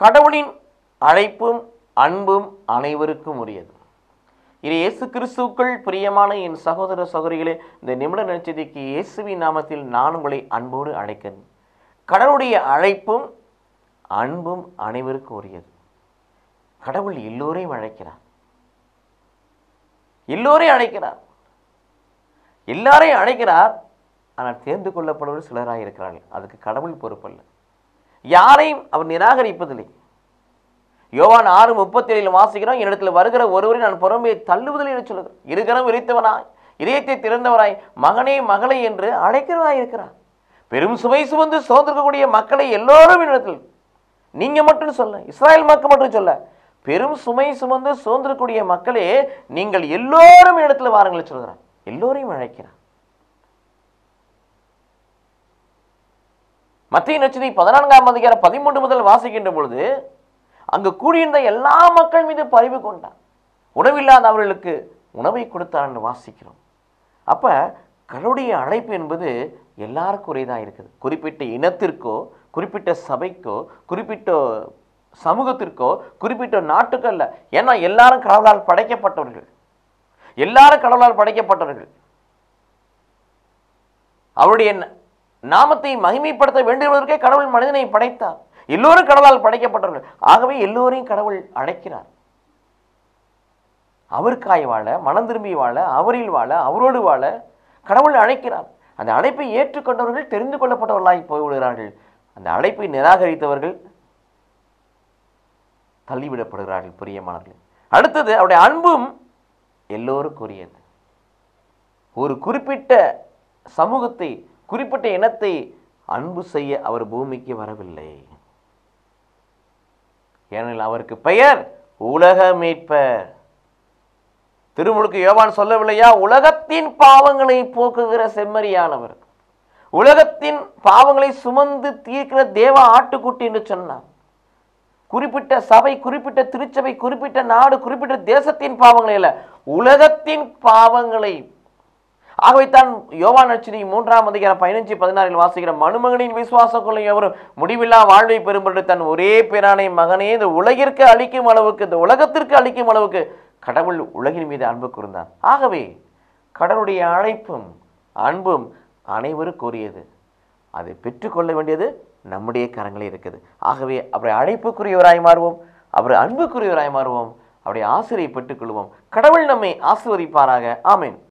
கடவுளின் அழைப்பும் அன்பும் அனைவருக்கும் உரியது இது இயேசு கிறிஸ்துவுக்குள் பிரியமான என் சகோதர சகோதரிகளே இந்த நிமிட நட்சத்திற்கு இயேசுவின் நாமத்தில் நான் உங்களை அன்போடு அழைக்கிறேன் கடவுளுடைய அழைப்பும் அன்பும் அனைவருக்கும் உரியது கடவுள் எல்லோரையும் அழைக்கிறார் எல்லோரையும் அழைக்கிறார் எல்லாரையும் அழைக்கிறார் ஆனால் தேர்ந்து கொள்ளப்படுவர் சிலராக இருக்கிறார்கள் அதுக்கு கடவுள் பொறுப்பல்ல யாரையும் அவர் நிராகரிப்பதில்லை யோவான் ஆறு முப்பத்தி ஏழில் வாசிக்கிறோம் என்னிடத்தில் வருகிற ஒருவரை நான் புறம்பே தள்ளுவதில்லை என்று சொல்லுகிறேன் இருகரம் விரித்தவனாய் இதயத்தை திறந்தவராய் மகனே மகளை என்று அழைக்கிறவராய் இருக்கிறார் பெரும் சுமை சுமந்து சோதரிக்கக்கூடிய மக்களை எல்லோரும் என்னிடத்தில் நீங்க மட்டும் சொல்ல இஸ்ராயல் மக்கள் மட்டும் சொல்ல பெரும் சுமை சுமந்து சோர்ந்திருக்கக்கூடிய மக்களே நீங்கள் எல்லோரும் இடத்துல வாருங்கள் சொல்கிறார் எல்லோரையும் அழைக்கிறார் மத்திய நட்சத்திர பதினான்காம் அதிகாரம் பதிமூன்று முதல் வாசிக்கின்ற பொழுது அங்கு கூடியிருந்த எல்லா மக்கள் மீது பரிவு கொண்டார் உணவில்லாத அவர்களுக்கு உணவை கொடுத்தார் என்று வாசிக்கிறோம் அப்ப கடவுளுடைய அழைப்பு என்பது எல்லாருக்கும் உரியதாக இருக்குது குறிப்பிட்ட இனத்திற்கோ குறிப்பிட்ட சபைக்கோ குறிப்பிட்ட சமூகத்திற்கோ குறிப்பிட்ட நாட்டுக்கோ அல்ல ஏன்னா எல்லாரும் கடவுளால் படைக்கப்பட்டவர்கள் எல்லாரும் கடவுளால் படைக்கப்பட்டவர்கள் அவருடைய ந- நாமத்தை மகிமைப்படுத்த வேண்டுவதற்கே கடவுள் மனிதனை படைத்தார் எல்லோரும் கடவுளால் படைக்கப்பட்டவர்கள் ஆகவே எல்லோரையும் கடவுள் அழைக்கிறார் அவருக்காய் வாழ மனம் திரும்பி வாழ அவரில் வாழ அவரோடு வாழ கடவுள் அழைக்கிறார் அந்த அழைப்பை ஏற்றுக்கொண்டவர்கள் தெரிந்து கொள்ளப்பட்டவர்களாய் போய்விடுகிறார்கள் அந்த அழைப்பை நிராகரித்தவர்கள் தள்ளிவிடப்படுகிறார்கள் பிரியமானவர்கள் அடுத்தது அவருடைய அன்பும் எல்லோருக்குரியது ஒரு குறிப்பிட்ட சமூகத்தை குறிப்பிட்ட இனத்தை அன்பு செய்ய அவர் பூமிக்கு வரவில்லை ஏனெனில் அவருக்கு பெயர் உலக மீட்பர் திருமுழுக்கு யோவான் சொல்லவில்லையா உலகத்தின் பாவங்களை போக்குகிற செம்மறியானவர் உலகத்தின் பாவங்களை சுமந்து தீர்க்கிற தேவ ஆட்டுக்குட்டி என்று சொன்னார் குறிப்பிட்ட சபை குறிப்பிட்ட திருச்சபை குறிப்பிட்ட நாடு குறிப்பிட்ட தேசத்தின் பாவங்களை அல்ல உலகத்தின் பாவங்களை ஆகவே தான் யோவான் நட்சதி மூன்றாம் அதிகாரம் பதினஞ்சு பதினாறில் வாசிக்கிற மனுமகனின் விசுவாசம் கொள்ளும் எவரும் முடிவில்லா வாழ்வை பெறும்படி தன் ஒரே பேரானை மகனே இந்த உலகிற்கு அளிக்கும் அளவுக்கு இந்த உலகத்திற்கு அளிக்கும் அளவுக்கு கடவுள் உலகின் மீது அன்பு கூர்ந்தார் ஆகவே கடவுளுடைய அழைப்பும் அன்பும் அனைவருக்குரியது அதை பெற்றுக்கொள்ள வேண்டியது நம்முடைய கரங்களில் இருக்குது ஆகவே அவரை அழைப்புக்குரியவராய் மாறுவோம் அவரை அன்புக்குரியவராய் மாறுவோம் அவருடைய ஆசிரியை பெற்றுக்கொள்வோம் கடவுள் நம்மை ஆசீர்வதிப்பாராக ஆமென்